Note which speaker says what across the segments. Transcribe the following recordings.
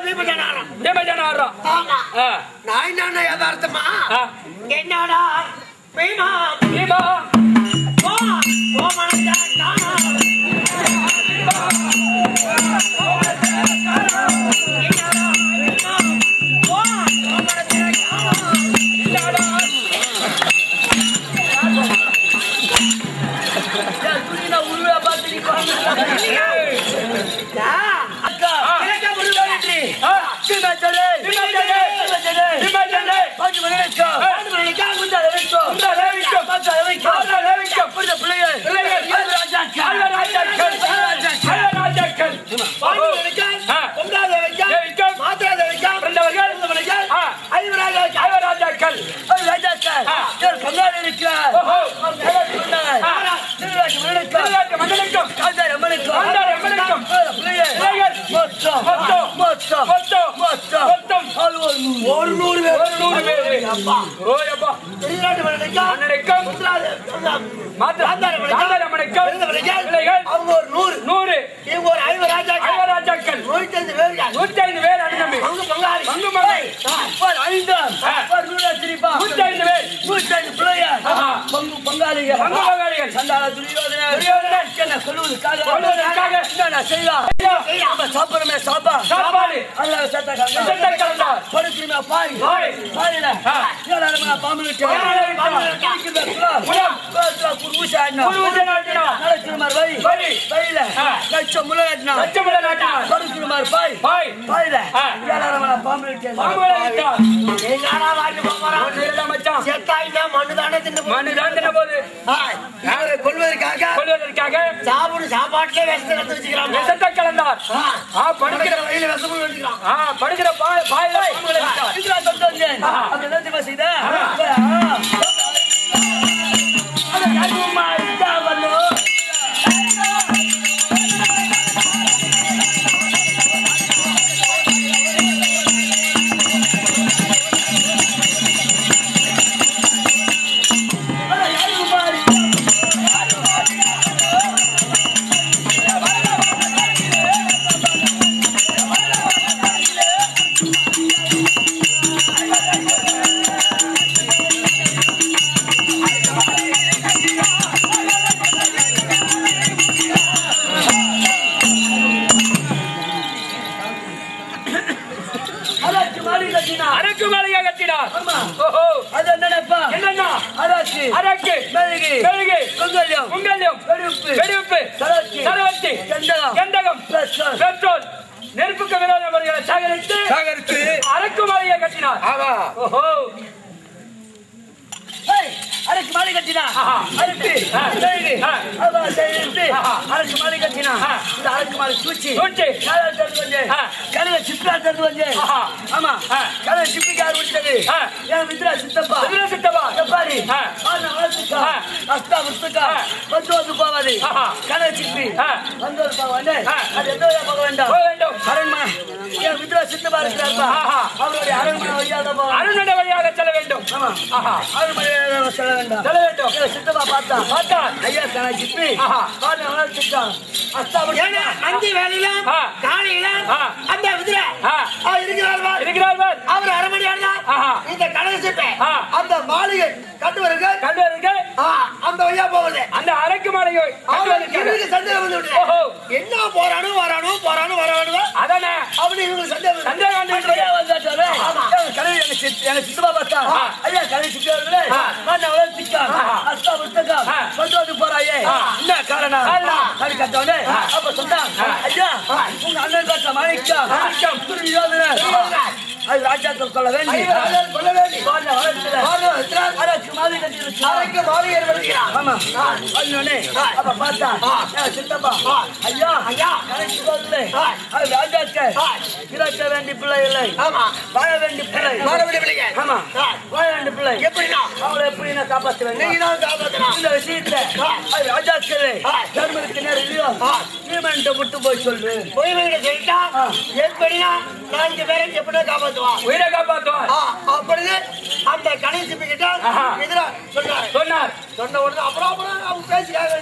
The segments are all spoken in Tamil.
Speaker 1: பீமஜனாரம்
Speaker 2: பீமஜனாரம்
Speaker 1: ஆமா
Speaker 2: ஆ,
Speaker 1: நான் என்னன்னா யதார்த்தமா
Speaker 2: ஆ.
Speaker 1: என்னடா பீமா
Speaker 2: பீமா
Speaker 1: போ கோமணத்தை காணோம். என்னடா பீமா, போ கோமணத்தை காணோம்.
Speaker 2: இல்லாடா. ஏய்,
Speaker 1: அக்கா, கிழக்க முருகவேற்றி.
Speaker 2: ஆ, பீமஜனே, பீமஜனே, பீமஜனே.
Speaker 1: பாட்டு மணிக்கா, பாட்டு மணிக்கா, குந்தால வைக்கும்.
Speaker 2: இந்த லேவிக்கும்,
Speaker 1: பாத்தால வைக்கும்.
Speaker 2: இந்த லேவிக்கும்.
Speaker 1: புரியுத பிள்ளைகள்.
Speaker 2: பிள்ளைகள்.
Speaker 1: ராஜாக்கள்.
Speaker 2: அழராஜாக்கள்,
Speaker 1: ராஜாக்கள்.
Speaker 2: அழராஜாக்கள்.
Speaker 1: பாட்டு மணிக்கா,
Speaker 2: ஆ.
Speaker 1: பொங்கால வைக்கும்.
Speaker 2: வைக்கும்.
Speaker 1: மாத்திரால வைக்கும்.
Speaker 2: பிறந்தவர்கள்.
Speaker 1: பிறந்தவர்கள்.
Speaker 2: ஆ.
Speaker 1: ஐவராக வைக்கும்.
Speaker 2: அழராஜாக்கள்.
Speaker 1: ராஜாக்கள்.
Speaker 2: ஆ.
Speaker 1: இவர் பொங்கால இருக்கிறார்.
Speaker 2: ஓஹோ.
Speaker 1: அவர் கையில் கொண்டார்.
Speaker 2: ஆ.
Speaker 1: திருவிழாக்கு மணிக்கா.
Speaker 2: திருவிழாக்கு மன்னனுக்கும்,
Speaker 1: காந்தார மணிக்கா.
Speaker 2: காந்தார மணிக்கும்.
Speaker 1: பிள்ளைகள்.
Speaker 2: பிள்ளைகள்.
Speaker 1: மொத்தம்.
Speaker 2: மொத்தம்.
Speaker 1: மொத்தம்.
Speaker 2: மொத்தம்.
Speaker 1: மொத்தம்.
Speaker 2: மொத்தம்.
Speaker 1: அது ஒரு நூறு. ஒரு நூறு பேர்.
Speaker 2: ஒரு நூறு பேரு.
Speaker 1: அப்பா.
Speaker 2: ஓய் அப்பா.
Speaker 1: வெளிநாட்டு மணிக்கா.
Speaker 2: மன்னனுக்கும்,
Speaker 1: முத்துராஜ-
Speaker 2: மாத்திர-
Speaker 1: காந்தார மணிக்கா.
Speaker 2: காந்தார மணிக்கும்,
Speaker 1: பிறந்தவர்கள்.
Speaker 2: பிள்ளைகள்.
Speaker 1: அவங்க ஒரு நூறு
Speaker 2: நூறு
Speaker 1: இவங்க ஒரு ஐம்பது ராஜாக்கள்
Speaker 2: அழராஜாக்கள்.
Speaker 1: நூற்றி ஐந்து பேர்கள்
Speaker 2: நூற்றி ஐந்து பேர் அண்ணன்
Speaker 1: பங்கு பங்காளி
Speaker 2: பங்கு மங்கை.
Speaker 1: ஒரு ஐந்தாம்
Speaker 2: ஆ.
Speaker 1: ஒரு நூறாத்திரிப்பா
Speaker 2: நூற்றி ஐந்து பேர்
Speaker 1: நூற்றி ஐந்து பிள்ளையார்
Speaker 2: ஆஹா.
Speaker 1: பங்கு பங்காளிகள்
Speaker 2: பங்கு பங்காளிகள்.
Speaker 1: சண்டாள துரியோதனன்
Speaker 2: துரியோதனன்.
Speaker 1: என்ன கொல்லுவதற்காக
Speaker 2: கொல்லுவதற்காக.
Speaker 1: என்னென்ன செய்யலாம் நம்ம சாப்பிடுறோமே சாப்பா
Speaker 2: சாப்பாடு.
Speaker 1: அல்ல சட்ட
Speaker 2: விஷத்தை கலந்தார்.
Speaker 1: படுத்துமே பாய்
Speaker 2: பாய்.
Speaker 1: பாயில
Speaker 2: ஆ.
Speaker 1: ஏழாயிரம் பாம்பு விட்டு
Speaker 2: பாம்பு விட்டு.
Speaker 1: பாம்பு விட்டு.
Speaker 2: முலம்.
Speaker 1: குருவுசா
Speaker 2: குருவுசை நாட்டினார்.
Speaker 1: நடத்தினார் வை
Speaker 2: வழி.
Speaker 1: வழியில
Speaker 2: ஆ.
Speaker 1: லட்சம் முளையாட்டினார்
Speaker 2: லட்சமிட நாட்டினார்.
Speaker 1: படுத்துமார் பாய்
Speaker 2: பாய்.
Speaker 1: பாயில
Speaker 2: ஆ.
Speaker 1: ஏழாயிரம் பாம்பு விட்டு
Speaker 2: பாம்புகளை விட்டார்.
Speaker 1: எங்கடா வாங்கி போறான்
Speaker 2: ஒன்றும் இல்லை மச்சான்.
Speaker 1: செத்தாயினா மண்ணு தானே தின்னு
Speaker 2: மண்ணு தான் தின்ன போது
Speaker 1: இவரை கொள்வதற்காக
Speaker 2: கொள்வதற்காக
Speaker 1: சாப்பிடு சாப்பாட்டிலே விஷத்தை கத்து வச்சுக்கிறாங்க
Speaker 2: விஷத்தை கலந்தார்
Speaker 1: ஆ.
Speaker 2: ஆ, படுக்கிற
Speaker 1: வழியில விஷமும் வச்சுக்கிறான்
Speaker 2: ஆ, படுக்கிற பாய் பாயில பாம்புகளை விட்டார்.
Speaker 1: இதுல தொட்டு வந்தேன்.
Speaker 2: ஆ.
Speaker 1: அப்ப என்ன தெரியுமா செய்த? ஆ. அட கருமமா இருந்தா வரணும். அட கருமமா இருந்தா அதாச்சு மாடி கட்டினா.
Speaker 2: அரக்கு மாளிகை கட்டினார்
Speaker 1: ஆமா.
Speaker 2: ஓஹோ
Speaker 1: அது என்னடப்பா?
Speaker 2: என்னன்னா
Speaker 1: அதாச்சு.
Speaker 2: அரக்கு
Speaker 1: மெழுகு.
Speaker 2: மெழுகு
Speaker 1: வெங்காயம்.
Speaker 2: உங்கள்யம்
Speaker 1: வெடிப்பு.
Speaker 2: வெடிப்பு
Speaker 1: சரவத்தி.
Speaker 2: சரவத்தி
Speaker 1: கந்தகம்.
Speaker 2: கந்தகம்
Speaker 1: பெட்ரோல்.
Speaker 2: பெட்ரோல் நெருப்புக்கு விரோத முறைகளை சேகரித்து
Speaker 3: சாகரித்து
Speaker 2: அரக்கு மாளிகை கட்டினார்
Speaker 3: ஆமா
Speaker 2: ஓஹோ
Speaker 1: ஏய், அரக்கு மாடி கட்டினா.
Speaker 2: ஆஹா.
Speaker 1: அரிசி.
Speaker 2: ஆ.
Speaker 1: மெழுகு.
Speaker 2: ஆ.
Speaker 1: அல்வா செய்து
Speaker 2: ஆஹா.
Speaker 1: அரக்கு மாடி கட்டினா.
Speaker 2: ஆ.
Speaker 1: இந்த அரக்கு மாடி சூச்சி.
Speaker 2: சூச்சி.
Speaker 1: காலை திறந்து வந்து.
Speaker 2: ஆ.
Speaker 1: கழுதை சிப்பிலா திறந்து வந்து.
Speaker 2: ஆஹா.
Speaker 1: ஆமா.
Speaker 2: ஆ.
Speaker 1: கழுதை சிப்பிக்கு யார் விட்டது?
Speaker 2: ஆ.
Speaker 1: என் மித்ரா சித்தப்பா.
Speaker 2: எதிர சித்தவா
Speaker 1: எப்பாடி?
Speaker 2: ஆ.
Speaker 1: ஆனா வாழ்த்துக்கா.
Speaker 2: ஆ.
Speaker 1: அஸ்தா புஸ்தகா.
Speaker 2: ஆ.
Speaker 1: வந்து வந்து போவாது.
Speaker 2: ஆஹா.
Speaker 1: கழுதை சிப்பி.
Speaker 2: ஆ.
Speaker 1: வந்து வந்து போவாது.
Speaker 2: ஆ.
Speaker 1: அது எந்த வழியா போக வேண்டாம்
Speaker 2: போக வேண்டும்
Speaker 1: அரண்மனை என் மித்ரா சித்தப்பா இருக்கிறார்ப்பா
Speaker 2: ஆஹா.
Speaker 1: அவருடைய அரண்மனை வழியாக தான் போவாங்க
Speaker 2: அருணட வழியாக செல்ல வேண்டும்
Speaker 1: ஆமா
Speaker 2: ஆஹா
Speaker 1: அரண்மனை செல்ல வேண்டாம்
Speaker 2: செல்ல வேண்டும்
Speaker 1: என் சித்தப்பா பார்த்தா
Speaker 2: பார்த்தார்
Speaker 1: ஐயா கணா சிப்பி
Speaker 2: ஆஹா.
Speaker 1: பாட்டு வளர்த்துட்டான் அஸ்தாபுரம்
Speaker 4: நந்தி வேலையில
Speaker 2: ஆ.
Speaker 4: காலையில
Speaker 2: ஆ.
Speaker 4: அந்த குதிரை
Speaker 2: ஆ.
Speaker 4: அவர் இருக்கிறார்
Speaker 2: இருக்கிறார் பார்.
Speaker 4: அவர் அரமணியார்
Speaker 2: ஆஹா.
Speaker 4: இந்த கடலை சிப்பை
Speaker 2: ஆ.
Speaker 4: அந்த மாளிகை கட்டுவருக்கு
Speaker 2: கண்டுவதற்கு
Speaker 4: ஆ, அந்த வழியா போகுது
Speaker 2: அந்த அரக்கு மாளிகை
Speaker 4: அவருக்கு
Speaker 2: கண்டுவதற்காக
Speaker 4: இவருக்கு சந்தேகம் வந்து விடுது.
Speaker 2: ஓஹோ.
Speaker 4: என்ன போறானோ வரானோ போறானோ வரானோ
Speaker 2: அதானே
Speaker 4: அப்படி இவங்களுக்கு சந்தேகம் வந்து
Speaker 2: சந்தேகம் வந்து விட்டது.
Speaker 1: ஐயா வந்தாட்டாரு
Speaker 4: ஆமா.
Speaker 1: என் கடை எங்க சித்- எங்க சித்தப்பா பார்த்தா
Speaker 2: ஆ.
Speaker 1: ஐயா கடை சிப்பி வருது
Speaker 2: ஆ.
Speaker 1: நான் வளர்த்துட்டான்
Speaker 2: ஆ.
Speaker 1: அஸ்தாபுரத்துக்கா
Speaker 2: ஆ.
Speaker 1: கொண்டு வந்து போறாயே
Speaker 2: ஆ.
Speaker 1: என்ன காரணம்
Speaker 2: காரணம்.
Speaker 1: அது கட்டவனே
Speaker 2: ஆ.
Speaker 1: அப்ப சொன்னான்
Speaker 2: ஆ.
Speaker 1: ஐயா உங்க அண்ணன் காட்ட மாணிக்கம்
Speaker 2: மாணிக்கம்.
Speaker 1: துரியோதனன் அது ராஜாக்கள் கொள்ள வேண்டி
Speaker 4: ஐவர் ராஜாக்கள் கொல்ல வேண்டி.
Speaker 1: பாருங்க, வளர்த்துல.
Speaker 4: பாருங்க, இருக்கிறார்.
Speaker 1: அரக்கு மாதிரி கட்டிருச்சு.
Speaker 4: அரைக்கு மாளிகையர் வருகிறார்.
Speaker 1: ஆமா. வந்தோடனே, அப்ப பார்த்தா, ஏன் சித்தப்பா, ஐயா,
Speaker 4: ஐயா.
Speaker 1: கணக்கு போகுதுலே.
Speaker 4: ஆ.
Speaker 1: அது ராஜாக்கள்.
Speaker 4: ஆ.
Speaker 1: பிறக்க வேண்டிய பிள்ளை இல்லை.
Speaker 4: ஆமா
Speaker 1: வாழ வேண்டிய பிள்ளை.
Speaker 4: மறுபடியும் பிள்ளைங்க.
Speaker 1: ஆமா.
Speaker 4: ஆ.
Speaker 1: வாழ வேண்டிய பிள்ளை.
Speaker 4: எப்படின்னா
Speaker 1: அவளை எப்படி நான் காப்பாத்துவேன்?
Speaker 4: நீங்க தான் காப்பாத்தணும்
Speaker 1: இந்த விஷயத்தை,
Speaker 4: ஆ.
Speaker 1: அது ராஜாக்களே,
Speaker 4: ஆ.
Speaker 1: தர்மருக்கு நேரம் இல்லையோ?
Speaker 4: ஆ.
Speaker 1: நீமன்ட்ட விட்டு போய் சொல்லு.
Speaker 4: பொய்மையில சொல்லிட்டா
Speaker 1: ஆ.
Speaker 4: எப்படின்னா நான்கு பேரை எப்படின்னா காப்பாத்துவான்
Speaker 2: உயிரை காப்பாற்றுவார்
Speaker 4: ஆ, அப்பொழுது அந்த கணேசி கிட்ட
Speaker 2: ஆஹா.
Speaker 4: எதிரா சொன்னாரு
Speaker 2: சொன்னார்
Speaker 4: சொன்ன உடனே அப்புறம் அப்புறம் அவங்க பேசி ஆக வேண்டியதானே.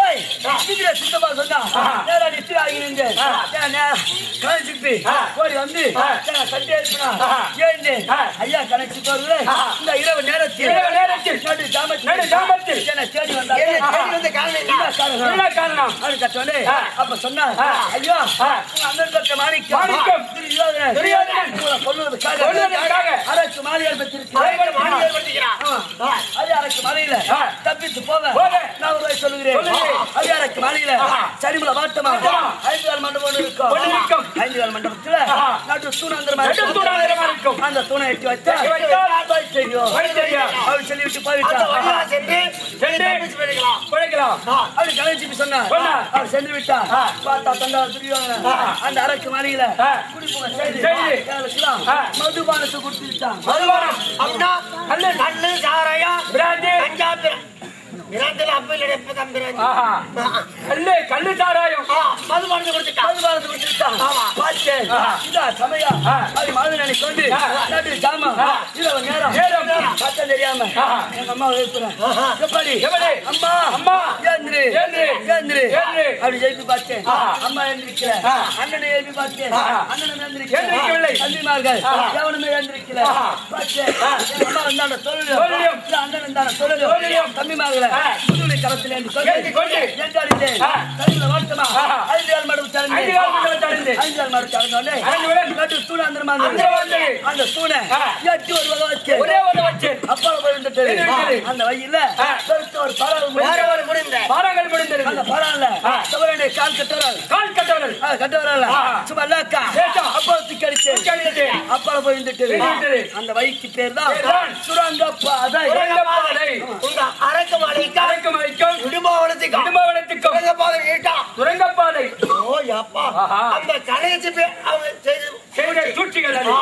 Speaker 1: ஏய், சீக்கிரம் சித்தப்பா சொன்னா, நேரா நித்திரை ஆகி நின்று, ஏன் நேரா கணச்சிப்பி, ஓடி வந்து, ஏன் சட்டை எழுப்பினா, ஏந்து, ஐயா கணச்சிட்டு வருது, இந்த இரவு நேரத்தில்,
Speaker 2: இரவு நேரத்தில்,
Speaker 1: நடு ஜாமத்தில்,
Speaker 2: நடு ஜாமத்தில்,
Speaker 1: என்னை தேடி வந்தாரு.
Speaker 4: என்ன தேடி வந்த காரணம் என்ன?
Speaker 1: என்ன காரணம்?
Speaker 2: என்ன காரணம்
Speaker 1: அவரு கட்டோனே, அப்ப சொன்னார், ஐயா, உங்க அண்ணன் பெற்ற மாணிக்கம்,
Speaker 2: மாணிக்கம்,
Speaker 1: துரியோதனன்,
Speaker 2: துரியோதனன்,
Speaker 1: உங்களை கொல்வதற்காக,
Speaker 2: கொல்வதற்காக,
Speaker 1: அரசு மாளிகையில் பெற்றிருக்கிறார்.
Speaker 4: அரைக்கோடி மாடி ஏற்படுத்திக்கிறான்.
Speaker 1: ஆமா. அரியாருக்கு மலையில
Speaker 2: ஆ.
Speaker 1: தப்பித்து போக
Speaker 2: போக.
Speaker 1: நான் ஒரு வழி சொல்லுகிறேன்
Speaker 2: சொல்லுகிறேன்.
Speaker 1: அரியாருக்கு மலையில
Speaker 2: ஆஹா.
Speaker 1: சரிமுல வாட்டமா
Speaker 2: வாட்டமா.
Speaker 1: ஐந்து கால் மண்டபம் ஒண்ணு இருக்கும்
Speaker 2: ஒண்ணு இருக்கும்.
Speaker 1: ஐந்து கால் மண்டபத்துல
Speaker 2: ஆஹா.
Speaker 1: நடு தூணாந்திரமா
Speaker 2: நடு தூணாந்திரமா இருக்கும்.
Speaker 1: அந்த தூணை எட்டி வச்சா
Speaker 2: எட்டி வைத்தால்
Speaker 1: வழி தெரியும்
Speaker 2: வழி தெரியும்.
Speaker 1: அவர் சொல்லிவிட்டு
Speaker 4: அந்த
Speaker 1: போய்விட்டார்
Speaker 4: வழியா சென்று
Speaker 2: சென்று
Speaker 4: தப்பிச்சு போயிருக்கலாம்.
Speaker 2: பிழைக்கலாம்
Speaker 1: அவர் கலைஞ்சி சொன்னார்
Speaker 2: சொன்னார்.
Speaker 1: அவர் சென்று விட்டார்
Speaker 2: ஆ.
Speaker 1: பார்த்தா தந்தா துரியோதனன்
Speaker 2: ஆ.
Speaker 1: அந்த அரக்கு மலையில
Speaker 2: ஆ.
Speaker 1: குடிப்புக செய்து
Speaker 2: செய்து.
Speaker 1: எங்களுக்கெல்லாம்
Speaker 2: ஆ.
Speaker 1: மதுபானத்தை கொடுத்து விட்டான்
Speaker 2: மதுபானம்
Speaker 4: அப்படின்னா கல்லு கல்லு சாராயம்
Speaker 2: பிராந்தி
Speaker 4: கஞ்சா பிர- பிராந்தில அப்ப இல்ல இப்பதான் பிராந்தி.
Speaker 2: ஆஹா கல்லு கல்லு சாராயம்
Speaker 4: ஆ, மதுபானத்தை கொடுத்துட்டான்.
Speaker 1: மதுபானத்தை கொடுத்து விட்டான்
Speaker 4: ஆமா.
Speaker 1: பார்த்தேன்
Speaker 2: ஆ.
Speaker 1: இதா சமயா
Speaker 2: ஆ.
Speaker 1: அது மாதிரி கொண்டு
Speaker 2: ஆ.
Speaker 1: நடு ஜாமா
Speaker 2: ஆ.
Speaker 1: இரவு நேரம்
Speaker 2: நேரம்.
Speaker 1: பார்த்தேன் தெரியாம
Speaker 2: ஆ.
Speaker 1: எங்க அம்மா எழுப்புறேன் எப்படி
Speaker 2: எப்படி?
Speaker 1: அம்மா
Speaker 2: அம்மா.
Speaker 1: ஏந்திரு
Speaker 2: ஏந்திரு.
Speaker 1: ஏந்திரு
Speaker 2: ஏந்திரு.
Speaker 1: அப்படி எழுப்பி பார்த்தேன்
Speaker 2: ஆ.
Speaker 1: அம்மா எழுந்திருக்கல
Speaker 2: ஆ.
Speaker 1: அண்ணனை எழுப்பி பார்த்தேன்
Speaker 2: ஆ.
Speaker 1: அண்ணனும் எழுந்திருக்கல
Speaker 2: எழுந்திருக்கவில்லை.
Speaker 1: தம்பிமார்கள்
Speaker 2: ஆ.
Speaker 1: எவனுமே எழுந்திருக்கல
Speaker 2: ஆ.
Speaker 1: பார்த்தேன் எங்க அம்மா இருந்தாண்ட
Speaker 2: தொழிலும்.
Speaker 1: தொழிலும் இல்ல அண்ணன் இருந்தாண்ட தொழிலும்
Speaker 2: தொழிலும்.
Speaker 1: தம்பிமார்களை
Speaker 2: ஆ.
Speaker 1: முதுகுலை கரத்தில் ஏந்தி
Speaker 2: ஏந்தி கொண்டு.
Speaker 1: ஏந்தாடிட்டேன்
Speaker 2: ஆ.
Speaker 1: கையில வாட்டமா
Speaker 2: ஆ.
Speaker 1: ஐந்து கால் மடவு திறந்து
Speaker 2: ஐந்து கால் மடவு திறந்து.
Speaker 1: ஐந்து கால் மடவு திறந்தோடனே
Speaker 2: திறந்தவுடன்
Speaker 1: நடு தூண் அந்தரமா
Speaker 2: அந்தரமா
Speaker 1: இருந்தது.
Speaker 2: இருந்தது.
Speaker 1: அந்த தூணை
Speaker 2: ஆ.
Speaker 1: எட்டி ஒரு வகை வச்சு
Speaker 2: ஒரே ஒரு வச்சு
Speaker 1: அப்பால போய் விட்டுட்டு
Speaker 2: விட்டுட்டு.
Speaker 1: அந்த வழியில
Speaker 2: ஆ.
Speaker 1: பெருத்த ஒரு பறவை
Speaker 4: வேற
Speaker 1: முடிஞ்சு.
Speaker 4: ஒரு முடிந்த.
Speaker 2: பாறாங்கல்
Speaker 1: அந்த
Speaker 2: முடிந்திருக்கு
Speaker 1: பறவைல
Speaker 2: ஆ.
Speaker 1: தவறனை கால் கட்டுறாள்
Speaker 2: கால் கட்டவர்கள்
Speaker 1: கட்டுறாள்
Speaker 2: ஆ.
Speaker 1: சும்மா லேக்கா
Speaker 2: லேக்கா.
Speaker 1: அப்பா தூக்கி அடிச்சு
Speaker 2: அடிச்சு.
Speaker 1: அப்பால போய் விட்டுட்டு
Speaker 2: விட்டுட்டு.
Speaker 1: அந்த வழிக்கு பேர் தான்
Speaker 2: பேர் தான்
Speaker 1: சுரங்க பாதை
Speaker 2: சுரங்கப்பாதை
Speaker 4: உங்க அரக்கு மலைக்கா
Speaker 2: அரைக்கும் அரைக்கும்
Speaker 4: இடும்பாவனத்துக்கா
Speaker 2: குடும்பவனத்துக்கும்
Speaker 4: சுரங்கப்பாதை நீட்டா
Speaker 2: சுரங்கப்பாதை
Speaker 4: ஓ அப்பா
Speaker 2: ஆஹா.
Speaker 4: அந்த கடைசி பேர் அவங்க செய்து
Speaker 2: செய்த சூழ்ச்சிகள் அது
Speaker 4: ஆ,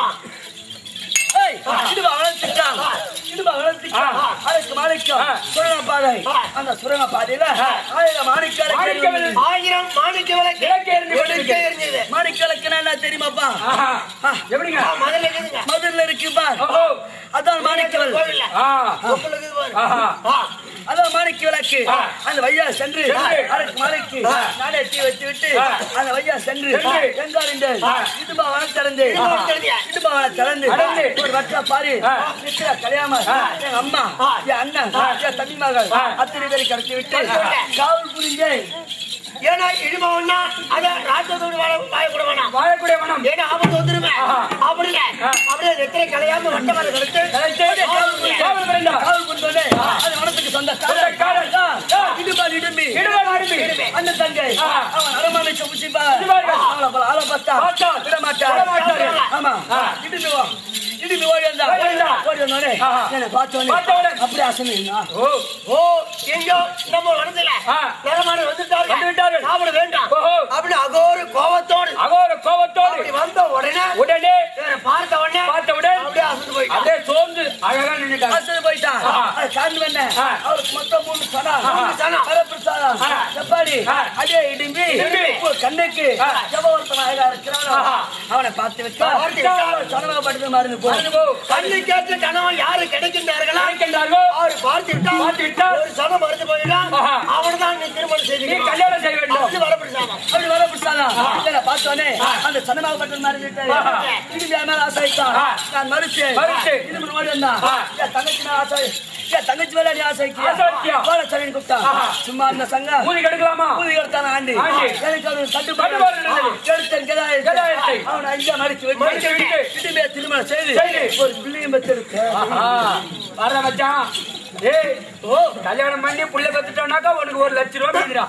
Speaker 1: ஏய், இடுப்பை வளர்த்துட்டான். இடுப்பை வளர்த்துட்டான்.
Speaker 2: ஆ.
Speaker 1: அதுக்கு மாணிக்கம்.
Speaker 2: ஆ.
Speaker 1: சுரங்கப்பாதை.
Speaker 4: ஆ.
Speaker 1: அந்த சுரங்கப்பாதையில ஆயிரம் மாணிக்கம்
Speaker 2: மாணிக்கம்
Speaker 1: இருக்கு.
Speaker 4: ஆயிரம் மாணிக்க விளக்கு
Speaker 2: விளக்கு எரிஞ்சு
Speaker 4: விளக்கு
Speaker 2: கொண்டிருக்கு.
Speaker 4: எரிஞ்சது
Speaker 1: மாணிக்க விளக்குன்னா என்ன தெரியுமாப்பா
Speaker 2: ஆஹா.
Speaker 1: ஆ.
Speaker 2: எப்படிங்க
Speaker 4: ஆ, முதல்ல இருக்குதுங்க
Speaker 1: மதுரையில இருக்கு பார்
Speaker 2: ஓஹோ.
Speaker 1: அதான் மாணிக்க விளக்கு
Speaker 4: கோவில்ல
Speaker 2: ஆ.
Speaker 4: உங்களுக்கு பாரு.
Speaker 2: ஆஹா.
Speaker 4: ஆ,
Speaker 1: அதான் மாணிக்க விளக்கு
Speaker 2: ஆ.
Speaker 1: அந்த வையா சென்று
Speaker 2: சென்று.
Speaker 1: அதுக்கு மலைக்கு
Speaker 2: ஆ.
Speaker 1: நாடே தீ வச்சு விட்டு
Speaker 2: ஆ.
Speaker 1: அந்த வையா சென்று
Speaker 2: சென்று.
Speaker 1: எங்காரிண்டு
Speaker 2: ஆ.
Speaker 1: இடுபா வனம் திறந்து
Speaker 4: இடும்பா வனம் திறந்தியா?
Speaker 1: இடுபா வனம் திறந்து
Speaker 2: திறந்து.
Speaker 1: ஒரு வட்டா பாரு
Speaker 2: ஆ.
Speaker 1: நித்ரா கல்யாணம்
Speaker 2: ஆ.
Speaker 1: என் அம்மா
Speaker 4: ஆ.
Speaker 1: என் அண்ணன் என் தம்பி மகள்
Speaker 2: ஆ.
Speaker 1: அத்தனை பேரை கடத்தி விட்டு
Speaker 4: கடத்தி விட்டு.
Speaker 1: காவல் புரிஞ்சு
Speaker 4: ஏன்னா இடும்பவன்னா அத ராஜதோடு வாழ வாழக்கூட வேணாம்
Speaker 2: வாழக்கூடிய மனம்
Speaker 4: ஏன்னா ஆபத்து வந்துருமே
Speaker 2: ஆஹா.
Speaker 4: அப்படி இல்ல
Speaker 2: ஆ.
Speaker 4: அப்படியே நெத்திரை கலையாம வட்ட மேல கழிச்சு
Speaker 2: கலைத்து காவல் புரிந்தார்.
Speaker 1: காவல் புரிந்தோடனே அது வனத்துக்கு சொந்த
Speaker 2: சொந்தக்காரன். ஆ.
Speaker 1: இடுபா இடும்பி
Speaker 2: இடும்பன் அரும்பி.
Speaker 1: அந்த தங்கை
Speaker 2: ஆ.
Speaker 1: அவன் அரமாமைச்ச புசிப்பா
Speaker 2: புசிப்பார்கள்.
Speaker 1: அவளை போல ஆளை பார்த்தா
Speaker 2: பார்த்தால்
Speaker 1: விட மாட்டார்
Speaker 2: விட மாட்டார்கள்.
Speaker 1: ஆமா
Speaker 2: ஆ.
Speaker 1: இடும்பி வா இடும்பி ஓடி வந்தா
Speaker 2: ஓடி வந்தா.
Speaker 1: ஓடி வந்தோடனே
Speaker 2: ஆஹா.
Speaker 1: என்னை பார்த்தோடனே
Speaker 2: பார்த்தவுடனே.
Speaker 1: அப்படியே அசனிங்க
Speaker 2: ஓ
Speaker 4: ஓ எங்கோ நம்ம வனத்துல
Speaker 2: ஆ.
Speaker 4: நிறமான
Speaker 2: வந்து
Speaker 4: வந்துட்டார்கள்
Speaker 2: விட்டார்கள்.
Speaker 4: சாப்பிட வேண்டாம்
Speaker 2: ஓஹோ.
Speaker 4: அப்படி அகோரு கோபத்தோடு
Speaker 2: அகோர கோபத்தோடு
Speaker 4: அப்படி வந்த உடனே
Speaker 2: உடனே
Speaker 4: இவரை பார்த்த உடனே
Speaker 2: பார்த்தவுடன்
Speaker 4: அப்படியே அசந்து போயிட்டான்
Speaker 2: அப்படியே சோர்ந்து அழகா நின்னுட்டாங்க
Speaker 1: அசனி போயிட்டான்
Speaker 2: ஆஹா.
Speaker 1: அது காரணம் என்ன
Speaker 2: ஆ.
Speaker 1: அவருக்கு மொத்தம் மூணு சனா
Speaker 2: ஆஹா.
Speaker 1: மூணு சனா வரப்பிரசாதம்
Speaker 2: ஆ.
Speaker 1: எப்பாடி
Speaker 2: ஆ.
Speaker 1: அதே இடும்பி
Speaker 2: இடும்பி.
Speaker 1: இப்போ கண்ணுக்கு
Speaker 2: ஆ.
Speaker 1: ஜபவர்த்தம் அழகா இருக்கிறானோ
Speaker 2: ஆஹா.
Speaker 1: அவனை பார்த்து விட்டா
Speaker 2: பார்த்து விட்டா.
Speaker 1: சனமாப்பட்டது மருந்து போ
Speaker 2: மறந்து போ.
Speaker 4: கண்ணு கேட்டு கணவன் யாரு கிடைக்கின்றார்களா
Speaker 2: இருக்கின்றார்களோ
Speaker 4: அவரு பார்த்து விட்டால்
Speaker 2: பார்த்து விட்டால்
Speaker 4: ஒரு சனம் மறுத்து போயிடான்
Speaker 2: ஆஹா.
Speaker 4: அவன்தான் நீ திருமணம்
Speaker 2: நீ
Speaker 4: செய்து
Speaker 2: கல்யாணம் செய்ய வேண்டும்
Speaker 4: அப்படி வரப்பிடிச்சாமா
Speaker 1: அப்படி வரப்பிரசாதம் இல்ல பார்த்தோன்னே அந்த சனமாப்பட்டது மருந்து விட்டாரு
Speaker 2: ஆஹா.
Speaker 1: இடும்பி என் மேல ஆசை வைத்தான்
Speaker 2: ஆ.
Speaker 1: நான் மறுத்து
Speaker 2: மறுத்து.
Speaker 1: இடும்பி ஓடி வந்தான்
Speaker 2: ஆ.
Speaker 1: என் தங்கச்சி மேல ஆசை என் தங்கச்சி மேல நீ ஆசை வைக்கியா?
Speaker 2: ஆசை வைக்கியா?
Speaker 1: வாழ சரின்னு கூப்பிட்டான்
Speaker 2: ஆஹா.
Speaker 1: சும்மா அந்த சங்கம்
Speaker 2: ஊதி கெடுக்கலாமா
Speaker 1: ஊதி எடுத்தான ஆண்டி.
Speaker 2: ஆண்டி.
Speaker 1: எனக்கு அது தட்டுப்பாடு.
Speaker 2: தட்டுப்பாடு இருந்தது.
Speaker 1: எடுத்தேன் கதாயத்தை.
Speaker 2: கதாயத்தை.
Speaker 1: அவனை அஞ்சா மடிச்சு விட்டு,
Speaker 2: மடிச்சு விட்டு.
Speaker 1: இடுமையை திருமணம் செய்து,
Speaker 2: செய்து.
Speaker 1: ஒரு பிள்ளையும் பெற்றெடுத்து.
Speaker 2: ஆஹா. வர்ற மச்சான் ஏய் ஓ கல்யாணம் பண்ணி புள்ள பெத்துட்டோம்னாக்கா உனக்கு ஒரு லட்சம் ரூபாய் வந்துடா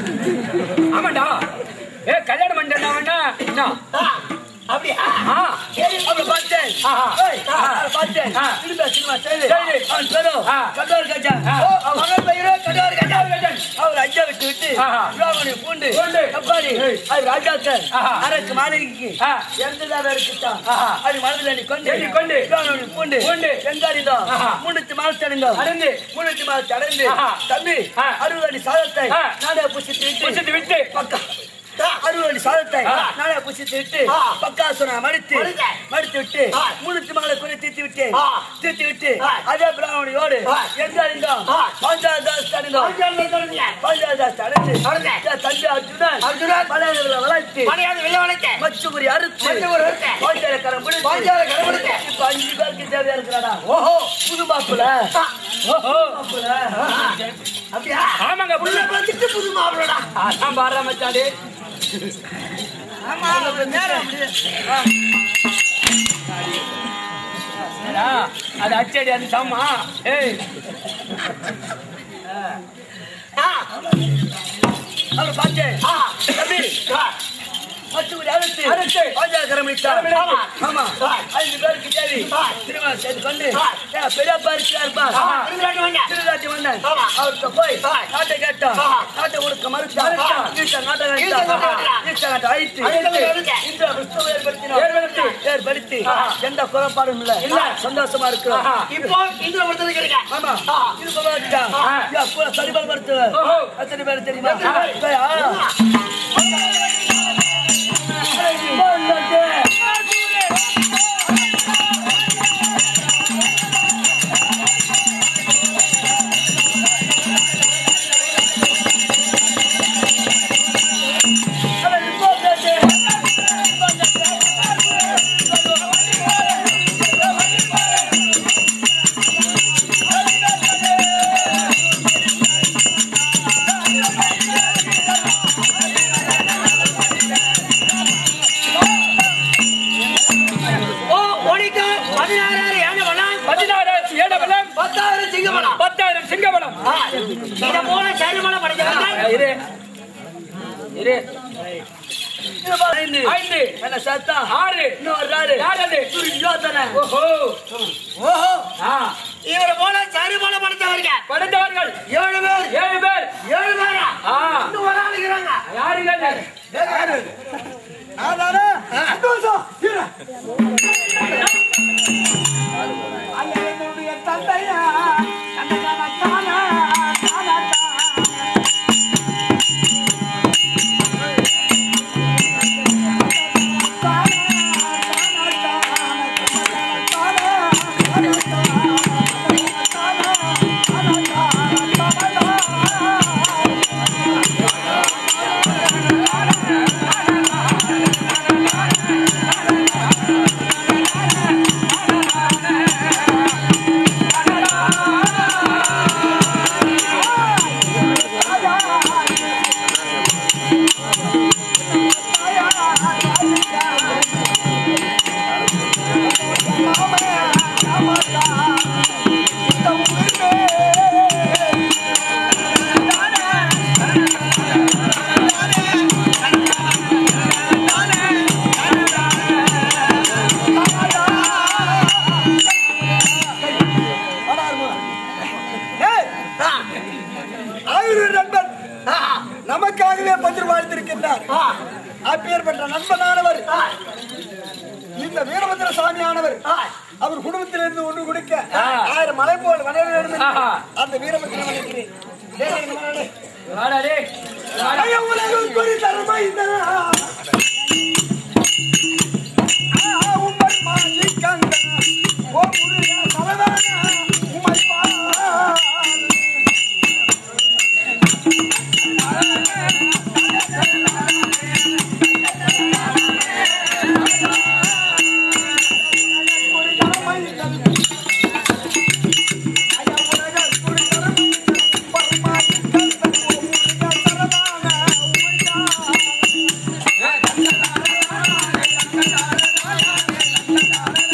Speaker 2: ஆமாண்டா ஏ கல்யாணம் பண்ணிட்டா என்ன
Speaker 4: அப்படியா
Speaker 2: ஆ
Speaker 1: அவனை பார்த்தேன்.
Speaker 2: ஆஹா.
Speaker 1: ஏய், அவனை பார்த்தேன்.
Speaker 2: ஆ.
Speaker 1: இடுமையை திருமணம் செய்து,
Speaker 2: செய்து.
Speaker 1: அவன் பேரும்
Speaker 2: ஆ.
Speaker 1: கட்டோர் கஜன்.
Speaker 2: ஆ.
Speaker 1: ஓ, அவன் மகன் பெயரும் கட்டோர் கஜன். அவர் ஐயா விட்டு விட்டு
Speaker 2: ஆஹா.
Speaker 1: விவாகமணி பூண்டு
Speaker 2: பூண்டு.
Speaker 1: கப்பாடி
Speaker 2: ஏய்.
Speaker 1: அது ராஜாத்தன்
Speaker 2: ஆஹா.
Speaker 1: அரசு மாளிகைக்கு
Speaker 2: ஆ.
Speaker 1: இறந்ததாக இருக்கிட்டான்
Speaker 2: ஆஹா.
Speaker 1: அது மனதில் எண்ணிக்கொண்டு
Speaker 2: எண்ணிக்கொண்டு.
Speaker 1: விவாகமணி பூண்டு
Speaker 2: பூண்டு.
Speaker 1: வெங்காரிதம்
Speaker 2: ஆஹா.
Speaker 1: முன்னூத்தி மாதத்தை அடைந்தோம்
Speaker 2: அடைந்து.
Speaker 1: முன்னூத்தி மாதத்தை அடைந்து
Speaker 2: ஆஹா.
Speaker 1: தம்பி
Speaker 2: ஆ.
Speaker 1: அறுபது அடி சாதத்தை
Speaker 2: ஆ.
Speaker 1: நானே புசித்து விட்டு
Speaker 2: புசித்து விட்டு
Speaker 1: பக்கம் அறுபது அடி சாதத்தை
Speaker 2: ஆ.
Speaker 1: நானே புசித்து விட்டு
Speaker 4: ஆ.
Speaker 1: பக்காசுனா மடித்து
Speaker 4: மடித்தேன்.
Speaker 1: மடித்து விட்டு
Speaker 4: ஆ.
Speaker 1: முன்னூத்தி மகளை குறி தீர்த்து விட்டு
Speaker 4: ஆ.
Speaker 1: தீர்த்து விட்டு
Speaker 4: ஆ.
Speaker 1: அதே பிராமணியோடு
Speaker 4: ஆ.
Speaker 1: எங்க அறிந்தோம்
Speaker 4: ஆ.
Speaker 1: பாஞ்சாதாஸ் அடைந்தோம்
Speaker 4: அர்ஜுனன் சொல்லுங்க.
Speaker 1: பாஞ்சாதாஸ் அடைந்து
Speaker 4: அடைந்தேன்.
Speaker 1: என் தம்பி அர்ஜுனன்
Speaker 4: அர்ஜுனன்.
Speaker 1: பழையவர்களை வளர்த்து
Speaker 4: மணியாவது வெளிய வளைக்க.
Speaker 1: மச்சுகுரி அறுத்து
Speaker 4: மச்சுக்குறி அறுத்து.
Speaker 1: பாஞ்சால கரம் பிடித்து
Speaker 4: பாஞ்சால கரம் பிடித்து.
Speaker 1: இப்ப அஞ்சு பேருக்கு தேவையா இருக்கிறாடா
Speaker 4: ஓஹோ
Speaker 1: புது மாப்பிள்ள
Speaker 4: ஆ,
Speaker 2: ஓஹோ
Speaker 1: மாப்பிள்ள
Speaker 4: அப்படியா
Speaker 2: ஆமாங்க
Speaker 4: புள்ள
Speaker 2: புள்ள
Speaker 4: பார்த்துட்டு புது மாப்பிளடா.
Speaker 2: அதான் பாடுற மச்சாடி ஏடா, அது அச்சடி அது சாமா ஏய்
Speaker 4: ஆ,
Speaker 1: அவர் பார்த்தேன்
Speaker 4: ஆ,
Speaker 1: தம்பி
Speaker 4: ஆ,
Speaker 1: மச்சுகுரி அறுத்து
Speaker 2: அறுத்து.
Speaker 1: பாஞ்சால கரம்
Speaker 4: கரம்
Speaker 1: பிடித்தா
Speaker 4: பிடித்து.
Speaker 1: ஆமா
Speaker 4: ஆ.
Speaker 1: ஐந்து பேருக்கு தேவை
Speaker 4: ஆ.
Speaker 1: திருமணம் செய்து கொண்டு
Speaker 4: ஆ.
Speaker 1: என் பெரியப்பா இருக்கிறார் பார்
Speaker 4: ஆ, திருவிழாட்டு வாங்க.
Speaker 1: திருராஜி மன்னன்
Speaker 4: ஆமா.
Speaker 1: அவர்கிட்ட போய்
Speaker 4: ஆ.
Speaker 1: நாட்டை கேட்டான்
Speaker 4: ஆ.
Speaker 1: நாட்டை கொடுக்க மறுத்தான்
Speaker 4: ஆ.
Speaker 1: ஈட்ட நாட்டை
Speaker 4: ஈட்ட
Speaker 1: கழித்தான்.
Speaker 4: நாட்டை கழித்தான்.
Speaker 1: ஈட்ட நாட்டை அழித்து
Speaker 4: அழித்து, அழித்து.
Speaker 1: இந்த கிறிஸ்துவை ஏற்படுத்தினார்.
Speaker 2: ஏற்படுத்தி.
Speaker 1: ஏற்படுத்தி
Speaker 2: ஆ.
Speaker 1: எந்த குறைபாடும் இல்ல
Speaker 2: இல்ல.
Speaker 1: சந்தோஷமா இருக்கிறோம்
Speaker 2: ஆஹா.
Speaker 4: இப்போ இந்திர ஒருத்தர் இருக்கிறீங்க.
Speaker 1: ஆமா
Speaker 4: ஆ.
Speaker 1: இது சொல்லிட்டா
Speaker 2: ஆ.
Speaker 1: கூட சரிபல் மருத்துவர்
Speaker 2: ஓஹோ.
Speaker 1: எத்தனை பேர் தெரியுமா
Speaker 4: எத்தனை பேர்?
Speaker 1: ஆ.
Speaker 4: ஓ, ஒடிக்கு பதினாறாயிரம் யானை பலம்,
Speaker 2: பதினாறாயிரம் ஏடபலம்
Speaker 4: பத்தாயிரம் சிங்க பலம்.
Speaker 2: பத்தாயிரம் சிங்கபலம்
Speaker 4: ஆ, இதை போல சைவமலை படைத்தவர்கள்
Speaker 2: இரு இரு
Speaker 1: இது பாரு, ஐந்து.
Speaker 2: ஐந்து
Speaker 1: என்ன சத்தம்
Speaker 2: ஆறு
Speaker 1: இன்னும் ஒரு ஆளு
Speaker 2: யார் அது
Speaker 1: துரியோதனை.
Speaker 2: ஓஹோ
Speaker 4: ஓஹோ
Speaker 2: ஆ
Speaker 4: இவரை போல சைவமலை படைத்தவர்கள்
Speaker 2: படைத்தவர்கள்
Speaker 4: ஏழு பேர்
Speaker 2: ஏழு பேர்
Speaker 4: ஏழு பேரா
Speaker 2: ஆ
Speaker 4: இன்னும் ஒரு ஆள் இருக்கிறாங்க
Speaker 2: யாருங்க
Speaker 3: ஆயிரம் நண்பன் நமக்காகவே பத்திரம் வாழ்த்திருக்கின்றார் அப்பேற்பட்ட நண்பனானவர் இந்த வீரபத்திர சாமியானவர் அவர் குடும்பத்திலிருந்து ஒன்று கொடுக்க ஆயிரம் மலை போல் வளர வேண்டும் என்று
Speaker 2: ஆஹா.
Speaker 3: அந்த வீரபத்திரம் வளர்க்கிறேன் டேய், இங்க வாடா, டேய்.
Speaker 2: வாடா டேய். வாடா.
Speaker 3: ஐயா, உலகம் குறி தருமைந்தனா. ஆ, உம்மை மாணிக்கந்தனா. ஓ முருகா, சரவணா, உம்மை பார்.
Speaker 2: ஆ.